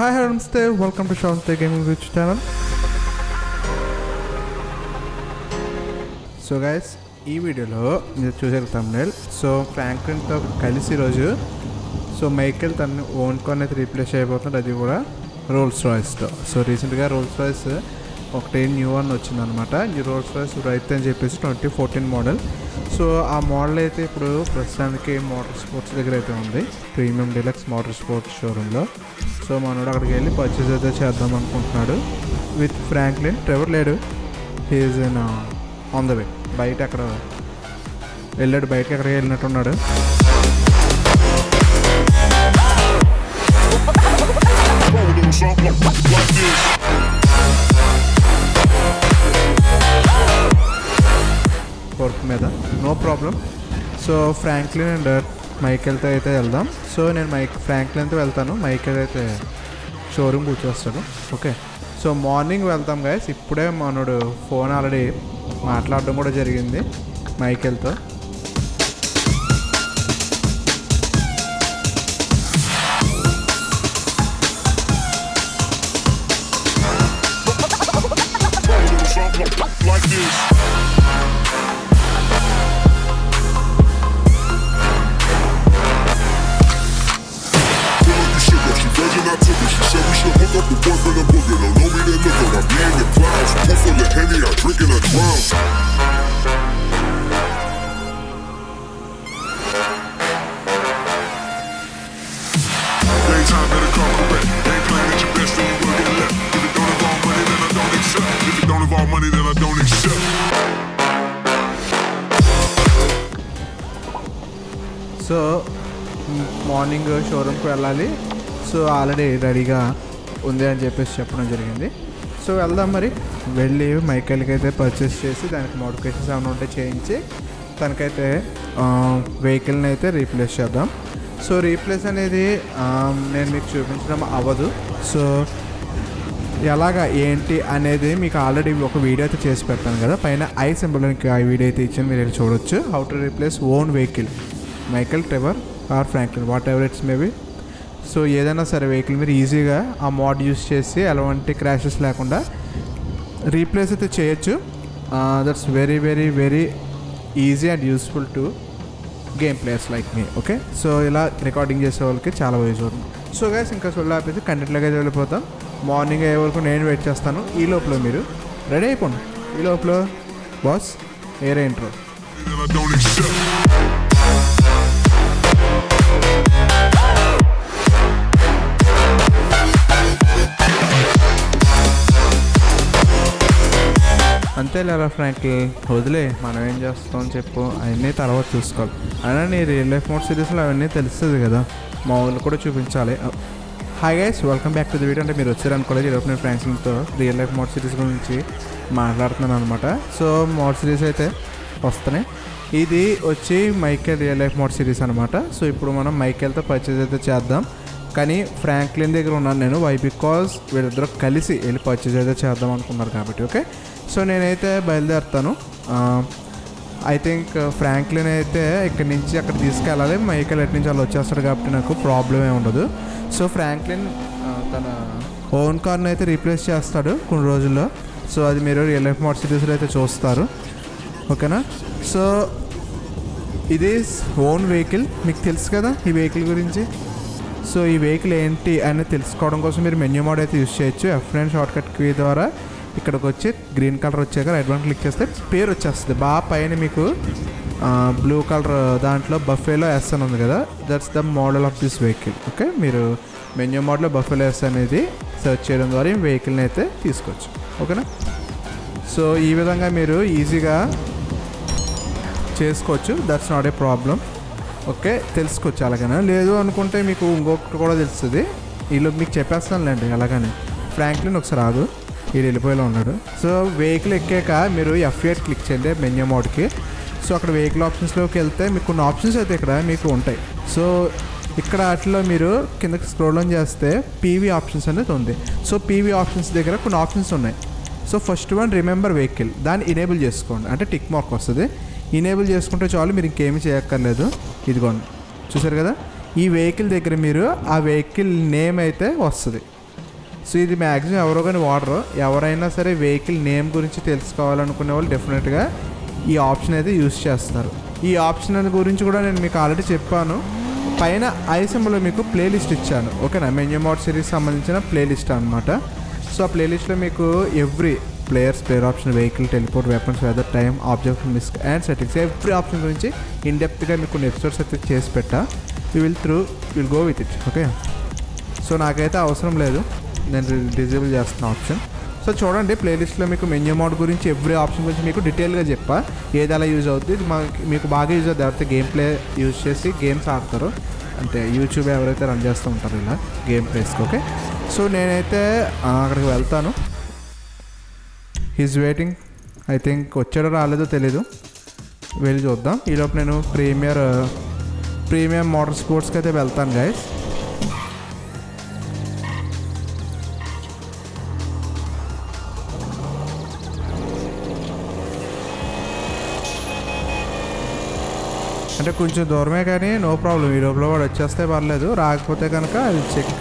Hi hello namaste welcome to Shan's the gaming rich channel so guys ఈ వీడియోలో మీరు చూసారు తమ్నేల్ సో ఫ్రాంక్లిన్తో కలిసి ఈరోజు సో మైకెల్ తను ఓన్ కాన్ అయితే రీప్లేస్ అయిపోతుంది అది కూడా రోల్స్ రాయిస్తో సో రీసెంట్గా రోల్స్ రాయిస్ ఒకటి న్యూ వన్ వచ్చిందనమాట ఈ రోల్స్ రాయిస్ రైత్ అని చెప్పేసి ట్వంటీ ఫోర్టీన్ మోడల్ సో ఆ మోడల్ అయితే ఇప్పుడు ప్రస్తుతానికి మోటార్ స్పోర్ట్స్ దగ్గర అయితే ఉంది ప్రీమియం డిలక్స్ మోటార్ స్పోర్ట్స్ షోరూంలో సో మనోడు అక్కడికి వెళ్ళి పర్చేస్ అయితే చేద్దాం అనుకుంటున్నాడు విత్ ఫ్రాంక్లిన్ ట్రెవర్ లేడు he's in on the way బయట అక్కడ వెళ్ళాడు బయటకి ఎక్కడికి వెళ్ళినట్టున్నాడు Roll a little something like this. Work మీద no problem so Franklin and మైకెల్తో అయితే వెళ్దాం సో నేను మైక్ ఫ్రాంక్లిన్తో వెళ్తాను మైకెల్ అయితే షోరూమ్ కూర్చోస్తాడు ఓకే సో మార్నింగ్ వెళ్తాం గైస్ ఇప్పుడే మనోడు ఫోన్ ఆల్రెడీ మాట్లాడడం కూడా జరిగింది మైకెల్తో Roll a little something like this. Pull up the sugar, she virgin, I took her. She said we should hook up with boyfriend and booger. Don't know me, then look her. I be in the clouds. Pull full of Henny, I drink and I drown. Daytime better come correct. Ain't playing at your best, then you will get left. If it don't involve money, then I don't accept. If it don't involve money, then I don't accept. So morning షోరూమ్కి వెళ్ళాలి so already రెడీగా ఉంది అని చెప్పేసి చెప్పడం జరిగింది so వెళ్దాం మరి వెళ్ళి మైకల్కి అయితే పర్చేస్ చేసి దానికి మోడిఫికేషన్స్ ఏమైనా ఉంటే చేయించి తనకైతే వెహికల్ని అయితే రీప్లేస్ చేద్దాం సో రీప్లేస్ అనేది ఆ, నేను మీకు చూపించడం అవ్వదు సో ఎలాగా ఏంటి అనేది మీకు ఆల్రెడీ ఒక వీడియో అయితే చేసి పెడతాను కదా పైన ఐ సింబల్కి ఆ వీడియో అయితే ఇచ్చాను మీరు వెళ్ళి చూడొచ్చు how to replace own vehicle Michael Trevor or Franklin whatever it's maybe so ఏదైనా సరే వెహికల్ మీరు ఈజీగా ఆ మోడ్ యూస్ చేసి ఎలాంటి క్రాషెస్ లేకుండా రీప్లేస్ అయితే చేయొచ్చు that's very very very easy and useful to game players like me okay so ఇలా రికార్డింగ్ చేసే వాళ్ళకి చాలా యూజ్ అవుతుంది సో గైస్ ఇంకా సొల్లు ఆపేసి కంటెంట్లోకి అయితే వెళ్ళిపోతాం మార్నింగ్ అయ్యే వరకు నేను వెయిట్ చేస్తాను ఈ లోపల మీరు రెడీ అయిపోండి ఈ లోపల బాస్ ఏరే intro Then I don't accept. అంతేలేరా ఫ్రాంక్లీ వదిలే మనం ఏం చేస్తాం చెప్పు అవన్నీ తర్వాత చూసుకోవాలి అయినా నీ రియల్ లైఫ్ మోడ్ సిరీస్లో అవన్నీ తెలుస్తుంది కదా మా వాళ్ళు కూడా చూపించాలి hi guys welcome back to the video అంటే మీరు వచ్చారనుకోలేదు ఈరోజు నేను ఫ్రాంక్లిన్తో రియల్ లైఫ్ మోడ్ సిరీస్ గురించి మాట్లాడుతున్నాను అనమాట సో మోడ్ సిరీస్ అయితే వస్తున్నాయి ఇది వచ్చి Michael real life mod series అనమాట సో ఇప్పుడు మనం మైకేల్తో పర్చేజ్ అయితే చేద్దాం కానీ ఫ్రాంక్లిన్ దగ్గర ఉన్నాను నేను వై బికాజ్ వీళ్ళిద్దరూ కలిసి వెళ్ళి పర్చేజ్ అయితే చేద్దాం అనుకున్నారు కాబట్టి ఓకే సో నేనైతే బయలుదేరుతాను ఐ థింక్ ఫ్రాంక్లిన్ అయితే ఇక్కడి నుంచి అక్కడ తీసుకెళ్ళాలి మైకేల్ ఎటు నుంచి వాళ్ళు వచ్చేస్తాడు కాబట్టి నాకు ప్రాబ్లం ఏమి ఉండదు సో ఫ్రాంక్లిన్ ఆ, తన ఓన్ కార్ని అయితే రీప్లేస్ చేస్తాడు కొన్ని రోజుల్లో సో అది మీరు రియల్ లైఫ్ మోడ్ సిరీస్లో అయితే చూస్తారు ఓకేనా సో ఇది ఓన్ వెహికల్ మీకు తెలుసు కదా ఈ వెహికల్ గురించి సో ఈ వెహికల్ ఏంటి అని తెలుసుకోవడం కోసం మీరు మెన్యూ మోడ్ అయితే యూస్ చేయొచ్చు F nine shortcut key ద్వారా ఇక్కడికి వచ్చి గ్రీన్ కలర్ వచ్చాక రైట్ బటన్ క్లిక్ చేస్తే పేరు వచ్చేస్తుంది బాగా పైన మీకు బ్లూ కలర్ దాంట్లో బఫేలో ఎస్ అని ఉంది కదా that's the model of this vehicle okay మీరు మెన్యూ మోడ్లో బఫేలో ఎస్ అనేది సెర్చ్ చేయడం ద్వారా ఈ వెహికల్ని అయితే తీసుకోవచ్చు ఓకేనా సో ఈ విధంగా మీరు ఈజీగా చేసుకోవచ్చు that's not a problem okay తెలుసుకోవచ్చు అలాగనే లేదు అనుకుంటే మీకు ఇంకొకటి కూడా తెలుస్తుంది వీళ్ళు మీకు చెప్పేస్తానులేండి అలాగనే ఫ్రాంక్లిన్ ఒకసారి రాదు వీడు వెళ్ళిపోయేలా ఉన్నాడు సో వెహికల్ ఎక్కాక మీరు ఎఫ్ ఎయిట్ క్లిక్ చేయండి మెన్యూ మోడ్కి సో అక్కడ వెహికల్ ఆప్షన్స్లోకి వెళ్తే మీకు కొన్ని ఆప్షన్స్ అయితే ఇక్కడ మీకు ఉంటాయి సో ఇక్కడ వాటిలో మీరు కిందకి స్క్రోల్ ఆన్ చేస్తే పీవీ ఆప్షన్స్ అనేది ఉంది సో పీవీ ఆప్షన్స్ దగ్గర కొన్ని ఆప్షన్స్ ఉన్నాయి so first one remember vehicle దాన్ని ఇనేబుల్ చేసుకోండి అంటే టిక్ మార్క్ వస్తుంది ఇనేబుల్ చేసుకుంటే చాలు మీరు ఇంకేమీ చేయక్కర్లేదు ఇదిగోండి చూసారు కదా ఈ వెహికల్ దగ్గర మీరు ఆ వెహికల్ నేమ్ అయితే వస్తుంది సో ఇది మ్యాక్సిమం ఎవరో కానీ వాడరు ఎవరైనా సరే వెహికల్ నేమ్ గురించి తెలుసుకోవాలనుకునే వాళ్ళు డెఫినెట్గా ఈ ఆప్షన్ అయితే యూస్ చేస్తారు ఈ ఆప్షన్ అని గురించి కూడా నేను మీకు ఆల్రెడీ చెప్పాను పైన ఐసెంలో మీకు ప్లేలిస్ట్ ఇచ్చాను ఓకేనా మెన్యూ మోడ్ సిరీస్ సంబంధించిన ప్లేలిస్ట్ అనమాట సో ఆ ప్లేలిస్ట్లో మీకు every players player option vehicle teleport weapons weather time object misc and settings every option గురించి ఇన్ డెప్త్గా మీకు కొన్ని ఎపిసోడ్స్ అయితే చేసి పెట్టా you will through will go with it okay so నాకైతే అవసరం లేదు నేను డిజేబుల్ చేస్తున్న ఆప్షన్ సో చూడండి ప్లేలిస్ట్లో మీకు మెన్యూ మోడ్ గురించి ఎవ్రీ ఆప్షన్ గురించి మీకు డీటెయిల్గా చెప్పా ఏది అలా యూజ్ అవుతుంది ఇది మాకు మీకు బాగా యూజ్ అవుతుంది ఎవరైతే గేమ్ ప్లే యూజ్ చేసి గేమ్స్ ఆడతారో అంటే యూట్యూబ్ ఎవరైతే రన్ చేస్తూ ఉంటారో ఇలా గేమ్ ప్లేస్కి ఓకే సో నేనైతే ఆ, అక్కడికి వెళ్తాను హీస్ వెయిటింగ్ ఐ థింక్ వచ్చాడో రాలేదో తెలీదు వెళ్ళి చూద్దాం ఈలోపు నేను ప్రీమియర్ ప్రీమియం మోటార్ స్పోర్ట్స్కి అయితే వెళ్తాను గైస్ అంటే కొంచెం దూరమే కానీ నో ప్రాబ్లం ఈ లోపల వాడు వచ్చేస్తే పర్లేదు రాకపోతే కనుక అది చెక్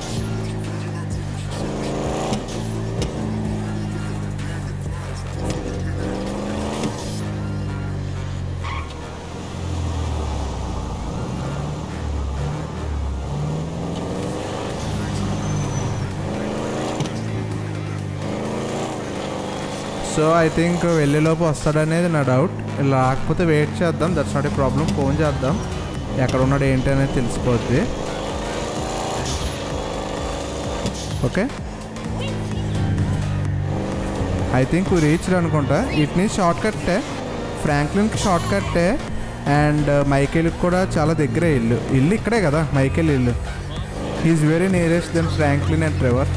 సో ఐ థింక్ వెళ్ళేలోపు వస్తాడనేది నా డౌట్ రాకపోతే వెయిట్ చేద్దాం that's not a problem phone చేద్దాం ఎక్కడ ఉన్నాడు ఏంటి అనేది తెలిసిపోద్ది ఓకే ఐ థింక్ రీచ్డ్ అనుకుంటా ఇట్ నుంచి షార్ట్ కట్టే ఫ్రాంక్లిన్కి షార్ట్ కట్టే అండ్ మైకేల్కి కూడా చాలా దగ్గరే ఇల్లు ఇల్లు ఇక్కడే కదా మైకేల్ ఇల్లు is very nearest then Franklin and Trevor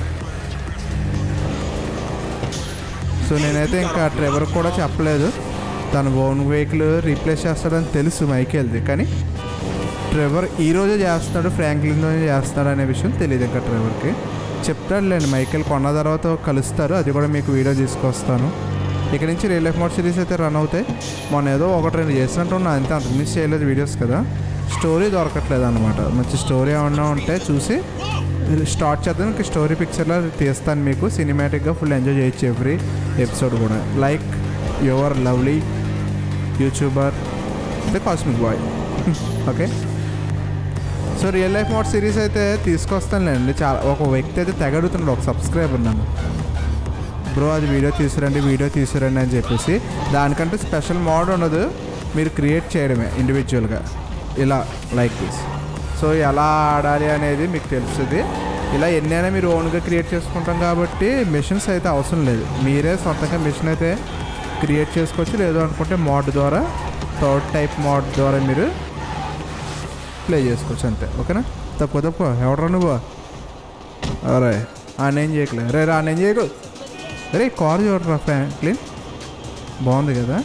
so నేనైతే ఇంకా ట్రెవర్ కూడా చెప్పలేదు తన ఓన్ వెహికల్ రీప్లేస్ చేస్తాడని తెలుసు మైకేల్ది కానీ ట్రెవర్ ఈ రోజే చేస్తాడు ఫ్రాంక్లిన్లోనే చేస్తాడు అనే విషయం తెలియదు ఇంకా ట్రెవర్కి చెప్తాడులేండి మైకేల్ కొన్న తర్వాత కలుస్తారు అది కూడా మీకు వీడియో తీసుకొస్తాను ఇక్కడ నుంచి రియల్ లైఫ్ మోడ్ సిరీస్ అయితే రన్ అవుతాయి మొన్న ఏదో ఒకటి రెండు చేసినట్టు ఉన్నా అంతే అంతకు మిస్ చేయలేదు వీడియోస్ కదా స్టోరీ దొరకట్లేదు అనమాట మంచి స్టోరీ ఏమన్నా ఉంటే చూసి స్టార్ట్ చేద్దాం ఇంకా స్టోరీ పిక్చర్లో తీస్తాను మీకు సినిమాటిక్గా ఫుల్ ఎంజాయ్ చేయొచ్చు ఎవ్రీ ఎపిసోడ్ కూడా like your lovely YouTuber the cosmic boy okay so real life mod series అయితే తీసుకొస్తానులేండి చాలా ఒక వ్యక్తి అయితే తెగడుతున్నాడు ఒక సబ్స్క్రైబర్ నన్ను బ్రో అది వీడియో తీసుకురండి వీడియో తీసుకురండి అని చెప్పేసి దానికంటే స్పెషల్ మోడ్ ఉండదు మీరు క్రియేట్ చేయడమే ఇండివిజువల్గా ఇలా లైక్ దిస్ సో ఎలా ఆడాలి అనేది మీకు తెలుస్తుంది ఇలా ఎన్నైనా మీరు ఓన్గా క్రియేట్ చేసుకుంటాం కాబట్టి మిషన్స్ అయితే అవసరం లేదు మీరే సొంతంగా మిషన్ అయితే క్రియేట్ చేసుకోవచ్చు లేదు అనుకుంటే మోడ్ ద్వారా థర్డ్ టైప్ మోడ్ ద్వారా మీరు ప్లే చేసుకోవచ్చు అంతే ఓకేనా తప్పు తప్పు ఎవడరా నువ్వు అరే ఆ నేను చేయట్లే రే రా నేను చేయకు రే కార్ చూడరా ఫ్రాంక్లిన్ బాగుంది కదా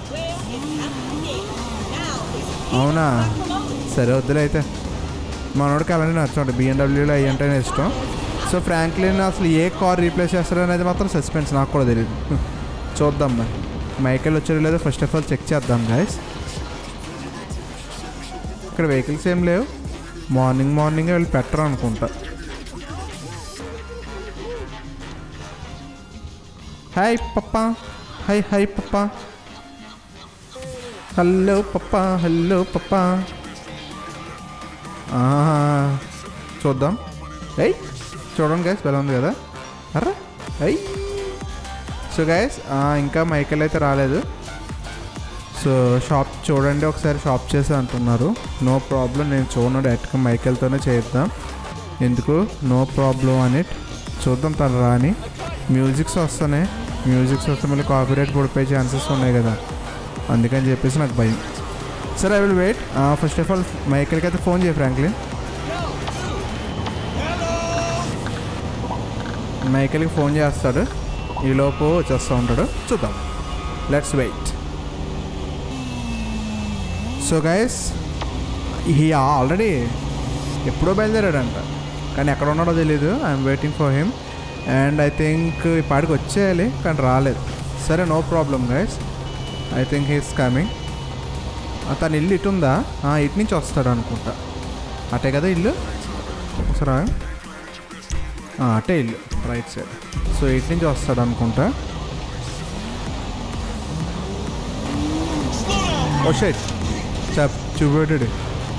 అవునా సరే వద్దులే అయితే మనోడికి అలానే నచ్చండి బిఎండబ్ల్యూలో అయ్యి అంటేనే ఇష్టం సో ఫ్రాంక్లిన్ అసలు ఏ కార్ రీప్లేస్ చేస్తారో అనేది మాత్రం సస్పెన్స్ నాకు కూడా తెలియదు చూద్దాం మరి మైకేల్ వచ్చారో లేదో ఫస్ట్ ఆఫ్ ఆల్ చెక్ చేద్దాం గాయస్ ఇక్కడ వెహికల్స్ ఏం లేవు మార్నింగ్ మార్నింగే వెళ్ళి పెట్టరు అనుకుంటా హాయ్ పప్పా హాయ్ హాయ్ పప్పా హలో పప్పా హలో పప్పా చూద్దాం అయ్ చూడండి గైస్ ఎలా ఉంది కదా అర్రా అయ్ సో గైస్ ఇంకా మైకేల్ అయితే రాలేదు సో షాప్ చూడండి ఒకసారి షాప్ చేసి అంటున్నారు నో ప్రాబ్లం నేను చూడండి డైరెక్ట్గా మైకేల్తోనే చేద్దాం ఎందుకు నో ప్రాబ్లం అని చూద్దాం తను రాని మ్యూజిక్స్ వస్తున్నాయి మ్యూజిక్స్ వస్తే మళ్ళీ కాపీరైట్ పడిపోయే ఛాన్సెస్ ఉన్నాయి కదా అందుకని చెప్పేసి నాకు భయం సరే I will wait first of all మైకేల్కి అయితే ఫోన్ చేయి ఫ్రాంక్లిన్ మైకేల్కి ఫోన్ చేస్తాడు ఈలోపు వచ్చేస్తూ ఉంటాడు చూద్దాం లెట్స్ వెయిట్ సో గైస్ ఈ ఆల్రెడీ ఎప్పుడో బయలుదేరాడంట కానీ ఎక్కడ ఉన్నాడో తెలీదు I'm waiting for him and I think ఈ పాటికి వచ్చేయాలి కానీ రాలేదు సరే no problem guys I think he's coming తన ఇల్లు ఇటు ఉందా ఆ, ఇటు నుంచి వస్తాడు అనుకుంటా అటే కదా ఇల్లు ఒకసారి ఆగు. ఆ, అటే ఇల్లు రైట్ సైడ్ సో ఇటు నుంచి వస్తాడు అనుకుంటా ఓ షెట్ చెప్ చూపెట్టాడు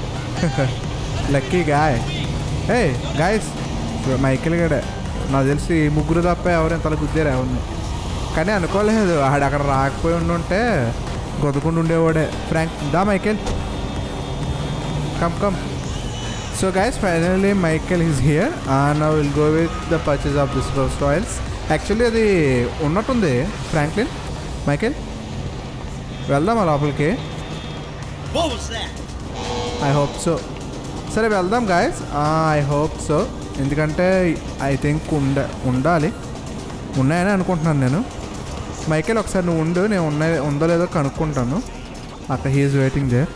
లక్కీ గాయ్ ఏ గాయస్ మైకిల్ గడే నాకు తెలిసి ఈ ముగ్గురు తప్ప ఎవరైనా తల గుద్దారు ఎవరిని కానీ అనుకోలేదు ఆడు అక్కడ రాకపోయి ఉండుంటే గొదకుండా ఉండేవాడే ఫ్రాంక్ దా Michael come come so guys finally Michael is here and I will go with the purchase of this Rolls Royce actually అది ఉన్నట్టుంది ఫ్రాంక్లిన్ మైకెల్ వెళ్దామా లోపలికి What was that? I hope so సరే వెళ్దాం గాయస్ ఐ హోప్ సో ఎందుకంటే I think ఉండ ఉండాలి ఉన్నాయని అనుకుంటున్నాను నేను మైకేల్ ఒకసారి నువ్వు ఉండు నేను ఉన్న ఉందో లేదో కనుక్కుంటాను అక్కడ హీఈస్ వెయిటింగ్ దే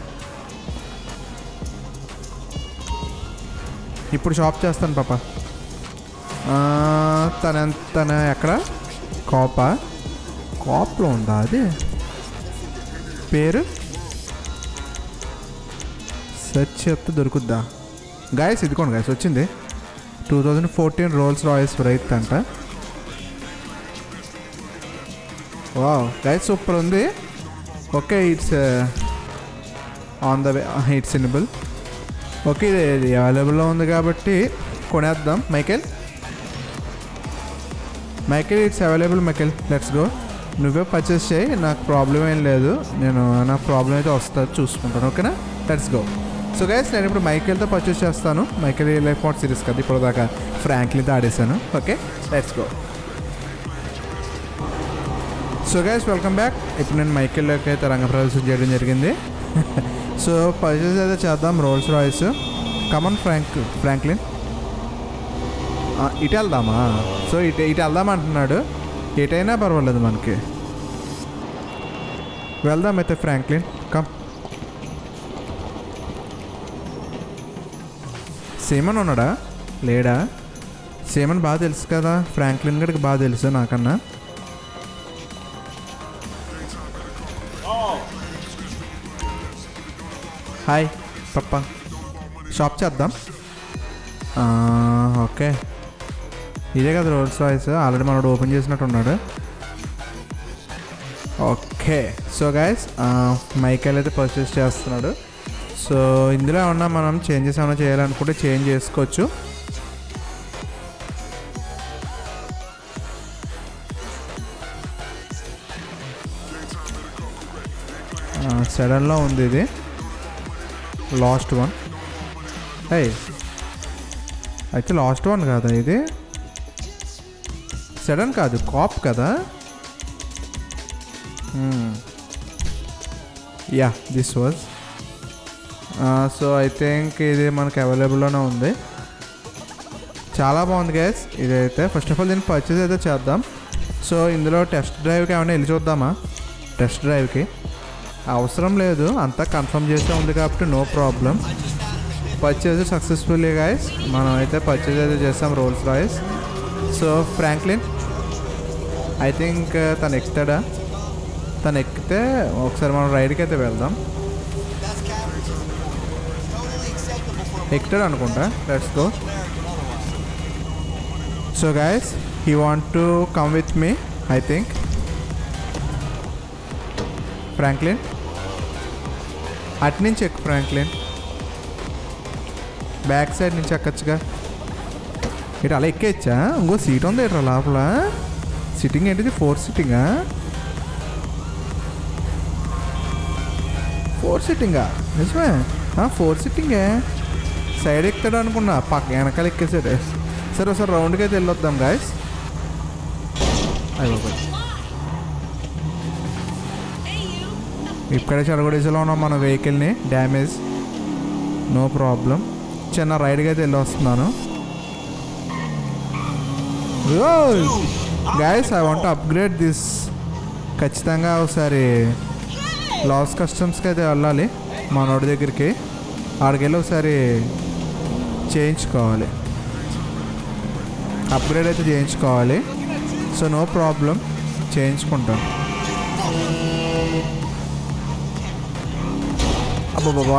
ఇప్పుడు షాప్ చేస్తాను పాప ఆ, తన తన ఎక్కడ కాపా కాప్లో ఉందా అది పేరు సెర్చ్ చేస్తే దొరుకుద్దా గాయస్ ఇదికోండి గాయస్ వచ్చింది two thousand fourteen Rolls Royce Wraith అంట వా గాయస్ సూపర్ ఉంది okay it's on the way it's enable okay ఇది ఇది అవైలబుల్లో ఉంది కాబట్టి కొనేద్దాం Michael Michael it's available Michael let's go నువ్వే పర్చేస్ చేయి నాకు ప్రాబ్లం ఏం లేదు నేను నా ప్రాబ్లం అయితే వస్తుంది చూసుకుంటాను ఓకేనా లెట్స్ గో సో గైస్ నేను ఇప్పుడు మైకేల్తో పర్చేస్ చేస్తాను మైకేల్ లైఫ్ మోడ్ సిరీస్ కదా ఇప్పుడు దాకా ఫ్రాంక్లీతో ఆడేసాను okay let's go so guys welcome back ఇప్పుడు నేను మైకేల్లోకి అయితే రంగ ప్రవేశం చేయడం జరిగింది సో పర్చేస్ అయితే చేద్దాం Rolls Royce come on Frank Franklin ఆ, ఇటు వెళ్దామా సో ఇటు ఇటు వెళ్దాం అంటున్నాడు ఎటైనా పర్వాలేదు మనకి వెళ్దాం అయితే ఫ్రాంక్లిన్ కమ్ సీమన్ ఉన్నాడా లేడా సీమన్ బాగా తెలుసు కదా ఫ్రాంక్లిన్ గడికి బాగా తెలుసు నాకన్నా హాయ్ పప్ప షాప్ చేద్దాం ఆ, ఓకే ఇదే కదా రోల్స్ రాయిస్ ఆల్రెడీ మనోడు ఓపెన్ చేసినట్టు ఉన్నాడు ఓకే సో గైస్ మైకల్ అయితే పర్చేస్ చేస్తున్నాడు సో ఇందులో ఏమన్నా మనం చేంజెస్ ఏమైనా చేయాలనుకుంటే చేంజ్ చేసుకోవచ్చు సడన్లో ఉంది ఇది లాస్ట్ వన్ అయ్యి అయితే లాస్ట్ వన్ కాదా ఇది సడన్ కాదు కాప్ కదా yeah this was so I think ఇది మనకి అవైలబుల్లోనే ఉంది చాలా బాగుంది గ్యాస్ ఇదైతే ఫస్ట్ ఆఫ్ ఆల్ దీన్ని పర్చేస్ అయితే చేద్దాం సో ఇందులో టెస్ట్ డ్రైవ్కి ఏమైనా వెళ్ళి చూద్దామా టెస్ట్ డ్రైవ్కి అవసరం లేదు అంతా కన్ఫర్మ్ చేసే ఉంది కాబట్టి no problem purchase successfully guys మనం అయితే పర్చేజ్ అయితే చేస్తాం Rolls Royce so Franklin I think తను ఎక్కుతాడా తను ఎక్కితే ఒకసారి మనం రైడ్కి అయితే వెళ్దాం That's capital. Totally acceptable for a ఎక్కుతాడు అనుకుంటా let's go player than otherwise. So guys he want to come with me I think Franklin అటు నుంచి ఎక్కు ఫ్రాంక్లిన్ బ్యాక్ సైడ్ నుంచి ఎక్కచ్చుగా ఇటు అలా ఎక్కేయచ్చా ఇంకో సీట్ ఉంది ఇట్రా లోపల సిట్టింగ్ ఏంటిది ఫోర్ సిట్టింగా ఫోర్ సిట్టింగా నిజమే ఫోర్ సిట్టింగే సైడ్ ఎక్కుతాడు అనుకున్నా పక్క వెనకాల ఎక్కేసాడు సరే ఒకసారి రౌండ్కి అయితే వెళ్ళొద్దాం గాయస్ అయ్యో ఇక్కడే చెడగొడేసేలో ఉన్నాం మన వెహికల్ని డ్యామేజ్ నో ప్రాబ్లం చిన్న రైడ్కి అయితే వెళ్ళి వస్తున్నాను guys I want upgrade this ఖచ్చితంగా ఒకసారి లాస్ కస్టమ్స్కి అయితే వెళ్ళాలి మనోడి దగ్గరికి ఆడికి వెళ్ళి ఒకసారి చేయించుకోవాలి అప్గ్రేడ్ అయితే చేయించుకోవాలి సో నో ప్రాబ్లం చేయించుకుంటాం అబ్బా బాబా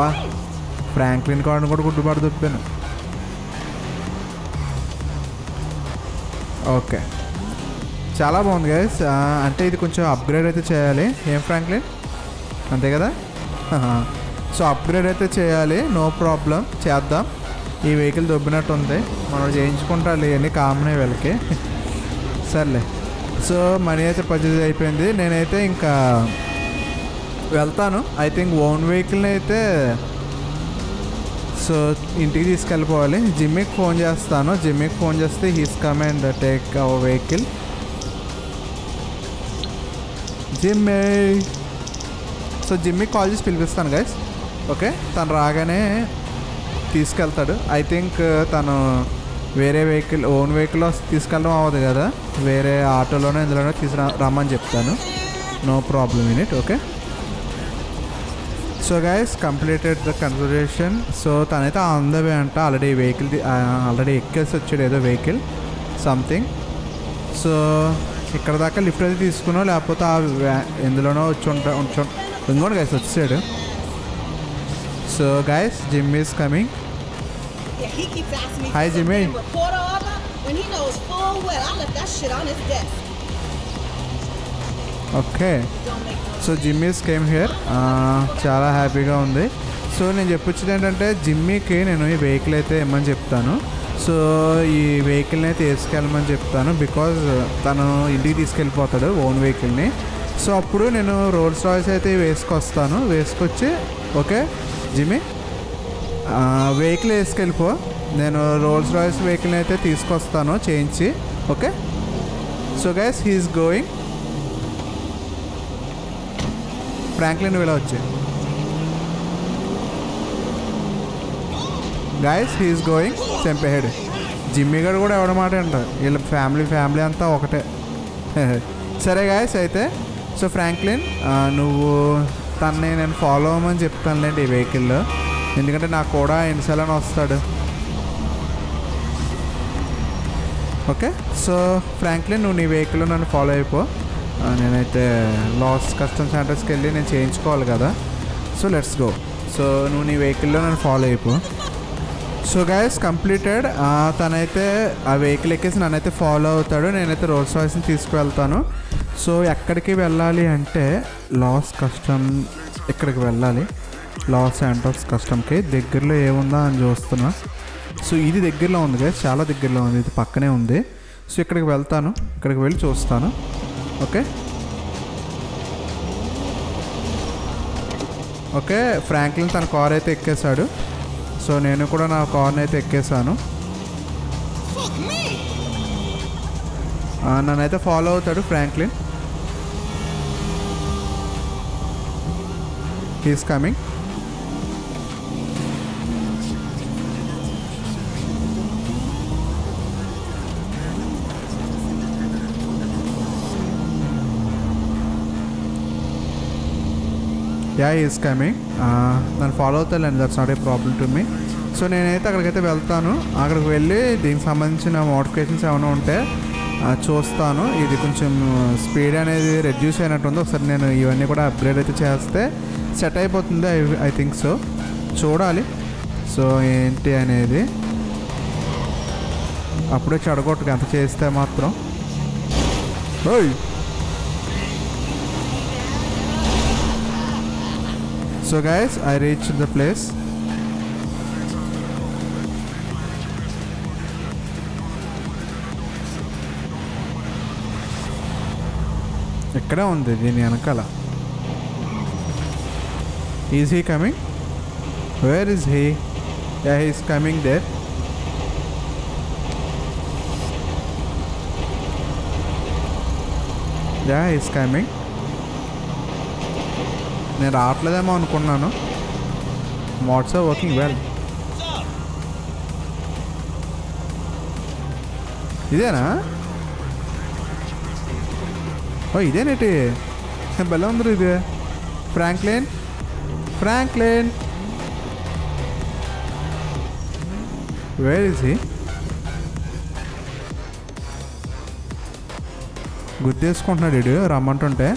ఫ్రాంక్లిన్ కార్డును కూడా గుడ్డుబాటు దొప్పాను ఓకే చాలా బాగుంది గైస్ అంటే ఇది కొంచెం అప్గ్రేడ్ అయితే చేయాలి ఏం ఫ్రాంక్లిన్ అంతే కదా సో అప్గ్రేడ్ అయితే చేయాలి నో ప్రాబ్లం చేద్దాం ఈ వెహికల్ దొబ్బినట్టు ఉంది మనం చేయించుకుంటాలి ఇవన్నీ కామనే వీళ్ళకి సర్లే సో మనీ అయితే పర్చేజ్ అయిపోయింది నేనైతే ఇంకా వెళ్తాను ఐ థింక్ ఓన్ వెహికల్ని అయితే సో ఇంటికి తీసుకెళ్ళిపోవాలి జిమ్మికి ఫోన్ చేస్తాను జిమ్మికి ఫోన్ చేస్తే he's come and take our vehicle జిమ్మే సో జిమ్మికి కాల్ చేసి పిలిపిస్తాను గైస్ ఓకే తను రాగానే తీసుకెళ్తాడు ఐ థింక్ తను వేరే వెహికల్ ఓన్ వెహికల్ తీసుకెళ్ళడం అవ్వదు కదా వేరే ఆటోలోనే ఇందులోనే తీసుకురా రమ్మని చెప్తాను no problem in it okay so guys completed the conversation so తనైతే ఆన్ ద వే అంట ఆల్రెడీ వెహికల్ ఆల్రెడీ ఎక్కేసి వచ్చాడు ఏదో వెహికల్ సంథింగ్ సో ఇక్కడ దాకా లిఫ్ట్ అయితే తీసుకున్నా లేకపోతే ఆ వ్యా- ఎందులోనో వచ్చి ఉంటా ఉంచు ఇంకోటి గైస్ వచ్చాడు so guys Jim is coming Yeah, he keeps asking me Hi, for some Jimmy. damn reporter order when he knows full well I left that shit on his desk. Okay Don't make no so Jimmy's came here చాలా హ్యాపీగా ఉంది so నేను చెప్పొచ్చేది ఏంటంటే జిమ్మీకి నేను ఈ vehicle అయితే ఇమ్మని చెప్తాను సో ఈ వెహికల్ని అయితే వేసుకెళ్ళమని చెప్తాను బికాజ్ తను ఇంటికి తీసుకెళ్ళిపోతాడు ఓన్ వెహికల్ని సో అప్పుడు నేను రోల్స్ రాయ్స్ అయితే వేసుకొస్తాను వేసుకొచ్చి ఓకే జిమ్మీ వెహికల్ వేసుకెళ్ళిపో నేను రోల్స్ రాయ్స్ వెహికల్ని అయితే తీసుకొస్తాను చేయించి okay so guys he's going Franklin ఇలా వచ్చి గాయస్ హీఈస్ గోయింగ్ చెంపేహెడ్ జిమ్మీ గడు కూడా ఎవడమాట అంట వీళ్ళ ఫ్యామిలీ ఫ్యామిలీ అంతా ఒకటే సరే గాయస్ అయితే సో ఫ్రాంక్లిన్ ఆ, నువ్వు తన్ని నేను ఫాలో అవ్వమని చెప్తానులేండి ఈ వెహికల్లో ఎందుకంటే నాకు కూడా ఎన్నిసార్లు వస్తాడు ఓకే సో ఫ్రాంక్లిన్ నువ్వు నీ వెహికల్లో నన్ను ఫాలో అయిపో ఆ, నేనైతే లాస్ కస్టమ్ సెంటర్స్కి వెళ్ళి నేను చేయించుకోవాలి కదా సో లెట్స్ గో సో నువ్వు నీ వెహికల్లో నన్ను ఫాలో అయిపో సో గైస్ కంప్లీటెడ్ తనైతే ఆ వెహికల్ ఎక్కేసి నన్నైతే ఫాలో అవుతాడు నేనైతే రోల్స్ రాయ్స్ని తీసుకువెళ్తాను సో ఎక్కడికి వెళ్ళాలి అంటే లాస్ కస్టమ్ ఇక్కడికి వెళ్ళాలి లాస్ శాంటోస్ కస్టమ్కి దగ్గరలో ఏముందా అని చూస్తున్నా సో ఇది దగ్గరలో ఉంది గైస్ చాలా దగ్గరలో ఉంది ఇది పక్కనే ఉంది సో ఇక్కడికి వెళ్తాను ఇక్కడికి వెళ్ళి చూస్తాను ఓకే ఓకే ఫ్రాంక్లిన్ తన కార్ అయితే ఎక్కేశాడు సో నేను కూడా నా కార్ని అయితే ఎక్కేసాను fuck me. ఆ, నన్నైతే ఫాలో అవుతాడు Franklin he's coming yeah is coming నన్ను ఫాలో అవుతాను that's not a problem to me so నేనైతే అక్కడికైతే వెళ్తాను అక్కడికి వెళ్ళి దీనికి సంబంధించిన మోడిఫికేషన్స్ ఏమైనా ఉంటే ఆ, చూస్తాను ఇది కొంచెం స్పీడ్ అనేది రెడ్యూస్ అయినట్టుంది ఒకసారి నేను ఇవన్నీ కూడా అప్గ్రేడ్ అయితే చేస్తే సెట్ అయిపోతుంది ఐ ఐ థింక్ సో చూడాలి సో ఏంటి అనేది అప్పుడే చెడగొట్టుకు ఎంత చేస్తే మాత్రం ఓయ్ so guys I reach the place ఇక్కడే ఉంది దీని వెనకాల is he coming where is he yeah he's coming there yeah he's coming నేను రావట్లేదేమో అనుకున్నాను మోడ్స్ ఆర్ వర్కింగ్ వెల్ ఇదేనా ఓ ఇదేనేటి భలే ఉంది ఇది Franklin Franklin where is he గుద్దేసుకుంటున్నాడు ఇడు రమ్మంటుంటే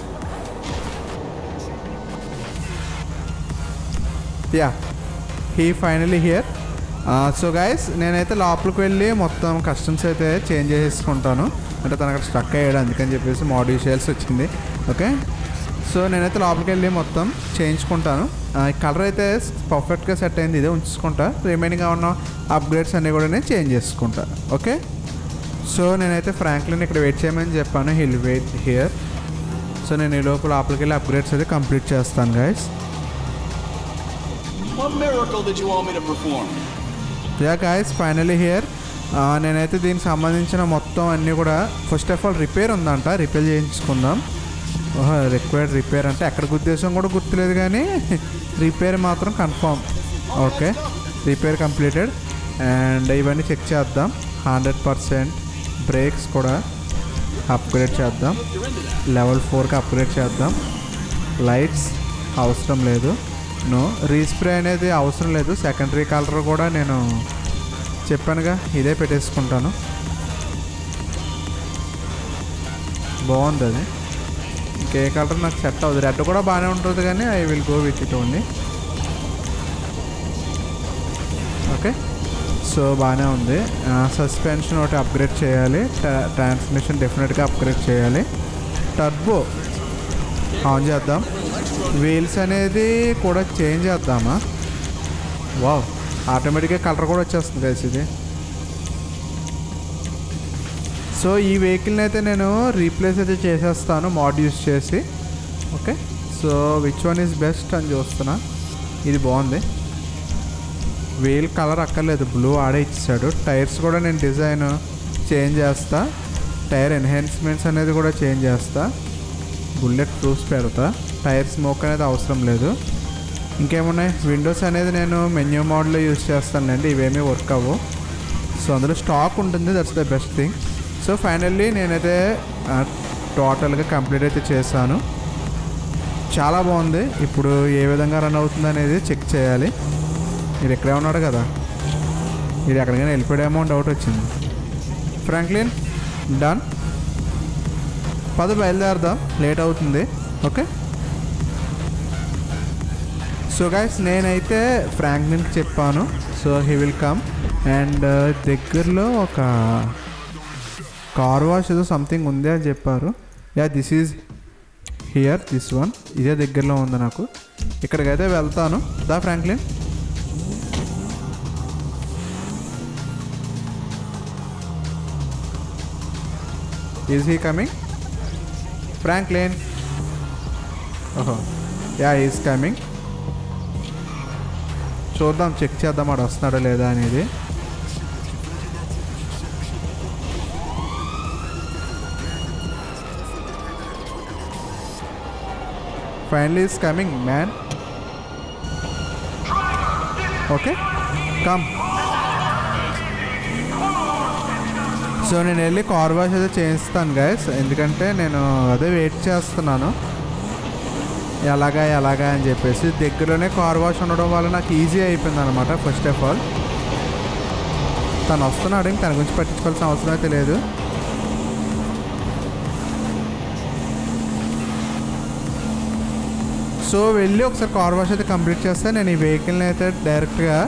yeah he finally here so guys నేనైతే లోపలికి వెళ్ళి మొత్తం కస్టమ్స్ అయితే చేంజ్ చేసుకుంటాను అంటే తను అక్కడ స్ట్రక్ అయ్యాడు అందుకని చెప్పేసి మోడీ చేయాల్సి వచ్చింది ఓకే సో నేనైతే లోపలికి వెళ్ళి మొత్తం చేయించుకుంటాను ఆ, ఈ కలర్ అయితే పర్ఫెక్ట్గా సెట్ అయింది ఇదే ఉంచుకుంటా రిమైనింగ్ ఉన్న అప్గ్రేడ్స్ అన్నీ కూడా నేను చేంజ్ చేసుకుంటా ఓకే సో నేనైతే ఫ్రాంక్లిన్ ఇక్కడ వెయిట్ చేయమని చెప్పాను హిల్ వెయిట్ హియర్ సో నేను ఈ లోపల లోపలికి వెళ్ళి అప్గ్రేడ్స్ అయితే కంప్లీట్ చేస్తాను guys What miracle did you want me to perform? Yeah guys finally here నేనైతే దీనికి సంబంధించిన మొత్తం అన్నీ కూడా ఫస్ట్ ఆఫ్ ఆల్ రిపేర్ ఉందంట రిపేర్ చేయించుకుందాం ఓహో రిక్వైర్డ్ రిపేర్ అంటే ఎక్కడ ఉద్దేశం కూడా గుర్తులేదు కానీ రిపేర్ మాత్రం confirm okay repair completed and ఇవన్నీ చెక్ చేద్దాం హండ్రెడ్ పర్సెంట్ బ్రేక్స్ కూడా అప్గ్రేడ్ చేద్దాం లెవెల్ ఫోర్కి అప్గ్రేడ్ చేద్దాం లైట్స్ అవసరం లేదు నో రీస్ప్రే అనేది అవసరం లేదు సెకండరీ కలర్ కూడా నేను చెప్పానుగా ఇదే పెట్టేసుకుంటాను బాగుంది అది ఇంకే కలర్ నాకు సెట్ అవుతుంది రెడ్ కూడా బాగానే ఉంటుంది కానీ I will go with it only okay so బాగానే ఉంది సస్పెన్షన్ ఒకటి అప్గ్రేడ్ చేయాలి ట్రాన్స్మిషన్ డెఫినెట్గా అప్గ్రేడ్ చేయాలి టర్బో ఆన్ చేద్దాం వీల్స్ అనేది కూడా చేంజ్ చేద్దామా వావ్ ఆటోమేటిక్గా కలర్ కూడా వచ్చేస్తుంది కలిసి ఇది సో ఈ వెహికల్ని అయితే నేను రీప్లేస్ అయితే చేసేస్తాను మోడ్ యూస్ చేసి okay so which one is best అని చూస్తున్నా ఇది బాగుంది వీల్ కలర్ అక్కర్లేదు బ్లూ ఆడే ఇచ్చాడు టైర్స్ కూడా నేను డిజైన్ చేంజ్ చేస్తా టైర్ ఎన్హాన్స్మెంట్స్ అనేది కూడా చేంజ్ చేస్తా బుల్లెట్ ప్రూఫ్స్ పెడతా టైర్ స్మోక్ అనేది అవసరం లేదు ఇంకేమున్నాయి విండోస్ అనేది నేను మెన్యూ మోడ్లో యూజ్ చేస్తానులేండి ఇవేమీ వర్క్ అవ్వవు సో అందులో స్టాక్ ఉంటుంది that's the best thing so finally నేనైతే టోటల్గా కంప్లీట్ అయితే చేశాను చాలా బాగుంది ఇప్పుడు ఏ విధంగా రన్ అవుతుంది అనేది చెక్ చేయాలి మీరు ఇక్కడే ఉన్నాడు కదా మీరు ఎక్కడికైనా వెళ్ళిపోయామో అని డౌట్ వచ్చింది ఫ్రాంక్లిన్ డన్ పద బయలుదేరదాం లేట్ అవుతుంది ఓకే సో గైస్ నేనైతే ఫ్రాంక్లిన్కి చెప్పాను so he will come and దగ్గరలో ఒక కార్ వాష్ ఏదో సంథింగ్ ఉంది అని చెప్పారు yeah this is here this one ఇదే దగ్గరలో ఉంది నాకు ఇక్కడికైతే వెళ్తాను దా Franklin is he coming Franklin ఓహో యా ఈజ్ కమింగ్ చూద్దాం చెక్ చేద్దాం ఆడు వస్తున్నాడో లేదా అనేది finally is coming man okay come so నేను వెళ్ళి కార్ వాష్ అయితే చేయిస్తాను గైస్ ఎందుకంటే నేను అదే వెయిట్ చేస్తున్నాను ఎలాగా ఎలాగా అని చెప్పేసి దగ్గరలోనే కార్ వాష్ ఉండడం వల్ల నాకు ఈజీ అయిపోయింది అనమాట ఫస్ట్ ఆఫ్ ఆల్ తను వస్తున్నాడు ఇంక తన గురించి పట్టించుకోవాల్సిన అవసరం అయితే లేదు సో వెళ్ళి ఒకసారి కార్ వాష్ అయితే కంప్లీట్ చేస్తే నేను ఈ వెహికల్ని అయితే డైరెక్ట్గా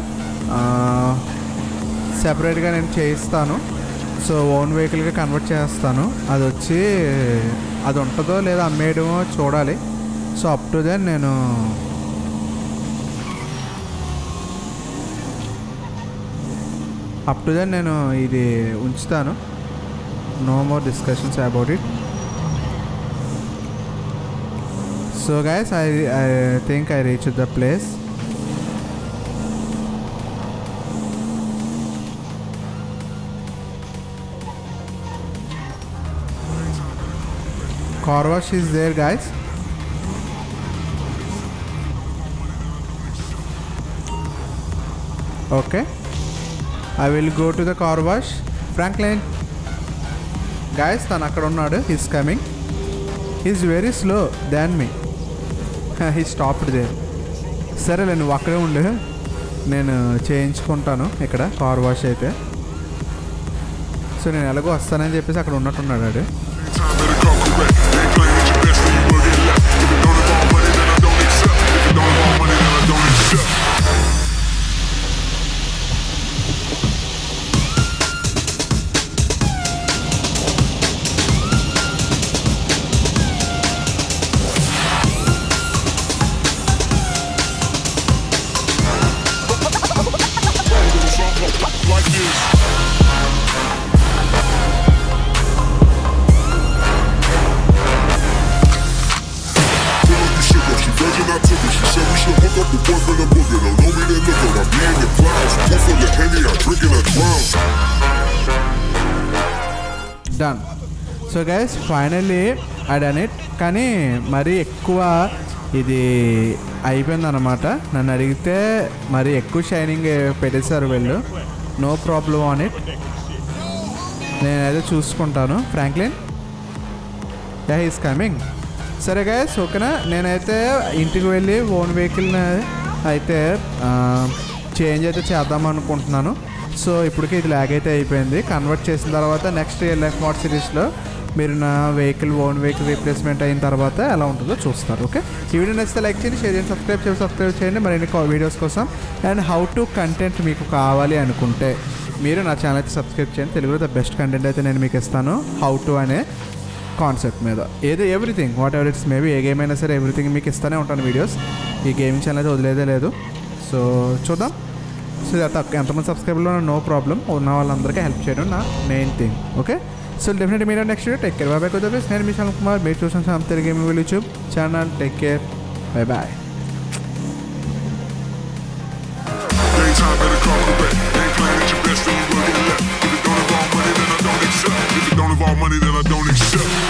సెపరేట్గా నేను చేయిస్తాను సో ఓన్ వెహికల్గా కన్వర్ట్ చేస్తాను అది వచ్చి అది ఉంటుందో లేదా అమ్మేయడమో చూడాలి సో అప్ టు దెన్ నేను అప్ టు దెన్ నేను ఇది ఉంచుతాను no more discussions about it so guys I I think I reach the place car wash is there guys okay i will go to the car wash franklin guys తను అక్కడ ఉన్నాడు he's coming he's very slow than me he stopped there సరేలే నువ్వు అక్కడే ఉండు నేను చేయించుకుంటాను ఇక్కడ car wash అయితే సో నేను ఎలాగో వస్తానని చెప్పేసి అక్కడ ఉన్నట్టున్నాడు వాడు Time better come correct. They claim that you best, then you will get left. If it don't involve money, then I don't accept. If it don't involve money, then I don't accept. up a boyfriend, I'm booking. Don't know me, then look up. I be in the clouds. Pool full of Henny, I drink and I drown. Done so guys finally I done it కానీ మరీ ఎక్కువ ఇది అయిపోయిందన్నమాట నన్ను అడిగితే మరి ఎక్కువ shining పెట్టేశారు వీళ్ళు నో ప్రాబ్లం ఆన్ ఇట్ నేనైతే చూసుకుంటాను ఫ్రాంక్లిన్ యా ఈస్ కమింగ్ సరే గైస్ ఓకేనా నేనైతే ఇంటికి వెళ్ళి ఓన్ వెహికల్ని అయితే చేంజ్ అయితే చేద్దాం అనుకుంటున్నాను సో ఇప్పటికి ఇది ల్యాగ్ అయితే అయిపోయింది కన్వర్ట్ చేసిన తర్వాత నెక్స్ట్ రియల్ లైఫ్ మోడ్ సిరీస్లో మీరు నా వెహికల్ ఓన్ వెహికల్ రీప్లేస్మెంట్ అయిన తర్వాత ఎలా ఉంటుందో చూస్తారు ఓకే ఈ వీడియో నచ్చితే లైక్ చేయండి షేర్ చేయండి సబ్స్క్రైబ్ చేయండి సబ్స్క్రైబ్ చేయండి మరిన్ని వీడియోస్ కోసం అండ్ హౌ టు కంటెంట్ మీకు కావాలి అనుకుంటే మీరు నా ఛానల్ అయితే సబ్స్క్రైబ్ చేయండి తెలుగులో ద బెస్ట్ కంటెంట్ అయితే నేను మీకు ఇస్తాను హౌ టు అనే కాన్సెప్ట్ మీద ఏదో everything whatever it's maybe a game అయినా సరే ఎవ్రీథింగ్ మీకు ఇస్తూనే ఉంటాను వీడియోస్ ఈ గేమింగ్ ఛానల్ అయితే వదిలేదే లేదు సో చూద్దాం సో తక్కువ ఎంతమంది సబ్స్క్రైబర్లో నో ప్రాబ్లం ఉన్న వాళ్ళందరికీ హెల్ప్ చేయడం నా main thing okay so definitely మీరు next video take care bye కొద్దిగా నేను మీ శ్యామ్ కుమార్ మీరు చూసిన Sam Telugu game YouTube channel take care bye bye Daytime better call it back. Ain't playing at your best, then you will get left. If it don't involve money, then I don't accept. If it don't involve money, then I don't accept.